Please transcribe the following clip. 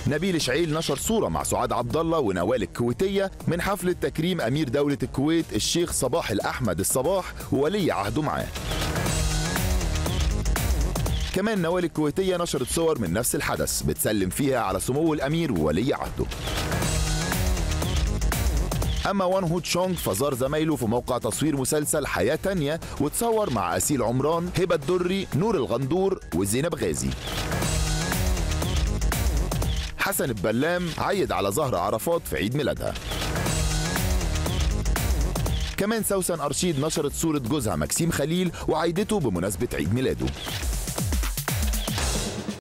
نبيل شعيل نشر صورة مع سعاد عبد الله ونوال الكويتية من حفلة تكريم أمير دولة الكويت الشيخ صباح الأحمد الصباح وولي عهده معاه كمان نوال الكويتية نشرت صور من نفس الحدث بتسلم فيها على سمو الأمير وولي عهده أما وان هو تشونغ فزار زمايله في موقع تصوير مسلسل حياة تانية وتصور مع أسيل عمران هبة الدري نور الغندور وزينب غازي حسن البلام عيد على زهرة عرفات في عيد ميلادها كمان سوسن أرشيد نشرت صورة جوزها مكسيم خليل وعيدته بمناسبة عيد ميلاده